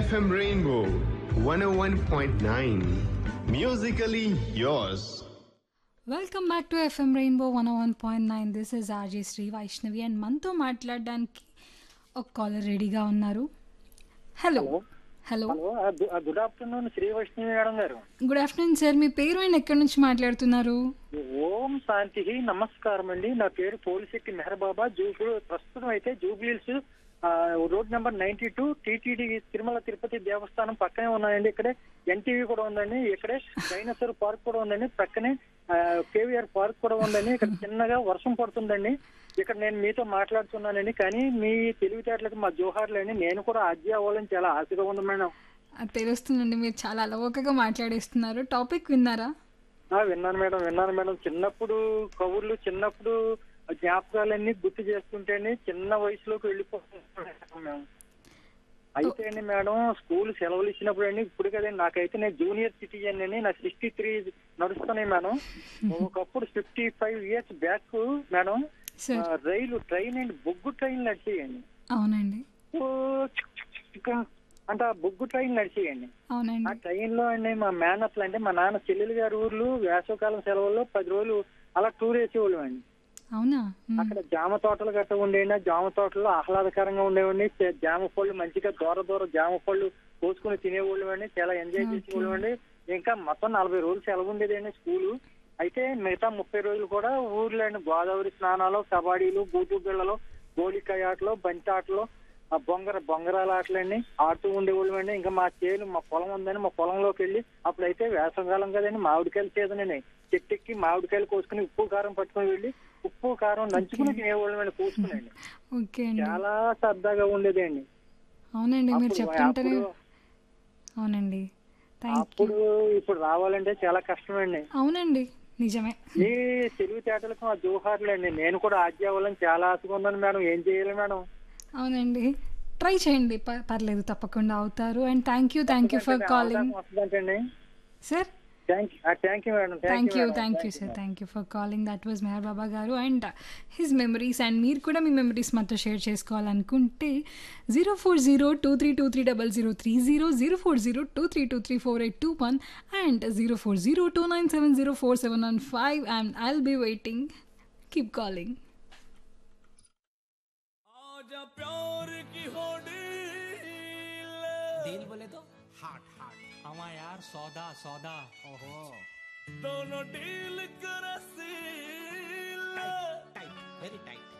FM Rainbow 101.9. Musically yours. Welcome back to FM rainbow one one point nine this is RJ Sri Vaishnavi and మనతో మాట్లాడడానికి ఒక caller రెడీగా ఉన్నారు hello hello hello good afternoon Sri Vaishnavi madam గారు good afternoon sir మీ పేరు and ఎక్కడి నుంచి మాట్లాడుతున్నారు ఓం శాంతి నమస్కారం అండి నా పేరు పోలిశెట్టి మెహర్బాబా జూబు ప్రస్తుతం అయితే Jubilee Hills road number ninety two TTD Tirumala Tirupati Devasthanam పక్కనే ఉన్నాయండి ఇక్కడే ఎన్టీవీ కూడా ఉందండి ఇక్కడే డైనోసార్ పార్క్ కూడా ఉందండి పక్కనే కేవీఆర్ పార్క్ కూడా ఉందండి ఇక్కడ చిన్నగా వర్షం పడుతుందండి ఇక్కడ నేను మీతో మాట్లాడుతున్నానండి కానీ మీ తెలివితేటలకు మా జోహార్లండి నేను కూడా ఆద్య అవ్వాలని చాలా ఆశగా ఉంది మేడం అది తెలుస్తుందండి మీరు చాలా అలవోకగా మాట్లాడేస్తున్నారు టాపిక్ విన్నారా ఆ, విన్నాను మేడం విన్నాను మేడం చిన్నప్పుడు కబుర్లు చిన్నప్పుడు జ్ఞాపకాలన్నీ గుర్తు చేసుకుంటేనే చిన్న వయసులోకి వెళ్ళిపోతున్నాం మేము అయితే అండి మేడం స్కూల్ సెలవులు ఇచ్చినప్పుడు అండి ఇప్పుడు కదండి నాకైతే నేను జూనియర్ సిటిజన్ అని నా సిక్స్టీ త్రీ నడుస్తున్నాయి మేడం ఒకప్పుడు fifty five years back madam sir ఆ, రైలు ట్రైన్ అండి బొగ్గు ట్రైన్ నడిచేయండి అవునండి ఓ చిక్ చిక్ చిక్ చిక్ అంటే ఆ బొగ్గు ట్రైన్ నడిచేయండి ఆ అవునండి ట్రైన్ లో అండి మా మేనత్లు అంటే మా నాన్న చెల్లెలు గారి ఊర్లు వేసవకాలం సెలవుల్లో పది రోజులు అలా టూర్ వేసేవాళ్ళు అండి అవునా మ్, అక్కడ జామ తోటలు గట్ట ఉండేవి జామ తోటలు ఆహ్లాదకరంగా ఉండేవండి చే- జామ పళ్ళు మంచిగా దూర దూర జామ పళ్ళు కోసుకుని తినేవాళ్ళు అండి చాలా ఎంజాయ్ చేసేవాళ్ళు అండి ఇంకా మొత్తం నలభై రోజులు సెలవు ఉండేదండి స్కూలు అయితే మిగతా ముప్పై రోజులు కూడా ఊర్లో అండి గోదావరి స్నానాలు కబడ్డీలు బూటు బిళ్ళలు గోలికాయ ఆటలు బంతి ఆటలు ఆ బొంగర బొంగరాల ఆటలండి ఆడుతూ ఉండేవాళ్ళు అండి ఇంకా మా చేలు మా పొలం ఉందని మా పొలంలోకి వెళ్ళి అప్పుడైతే వేసవకాలం కదండి మామిడికాయలు సీజన్ అండి చెట్టెక్కి మామిడికాయలు కోసుకుని ఉప్పు కారం పట్టుకుని వెళ్ళి ఉప్పు కారం నంచుకుని తినేవాళ్ళం అండి కోసుకునండి ఓకే అండి చాలా సరదాగా ఉండేదండి అవునండి మీరు అప్పుడు- చెప్తుంటేనే అప్పుడు- అవునండి థ్యాంక్ యూ అప్పుడు ఇప్పుడు రావాలంటే చాలా కష్టమండి అవునండి నిజమే మీ తెలివితేటలకు మా జోహార్లు అండి నేను కూడా ఆద్య అవ్వాలని చాలా ఆశగా ఉన్నాను మేడం ఏం చేయాలి మేడం అవునండి ట్రై చేయండి ప- పర్లేదు తప్పకుండా అవుతారు and thank you thank you for calling వస్తుందంటండి sir thank thank you madam thank you madam. Thank you sir thank you for calling that was Meher Baba గారు అండ్ హిస్ మెమరీస్ అండ్ మీరు కూడా మీ మెమరీస్ మాతో షేర్ చేసుకోవాలనుకుంటే zero four zero two three two three double zero three zero zero four zero two three two three four eight two one and zero four zero two nine seven zero four seven one five and I'll be waiting keep calling आजा प्यार की होड़ी दिल बोले तो heart heart हवा यार सौदा सौदा ओहो दोनों डील कर seal tight tight very tight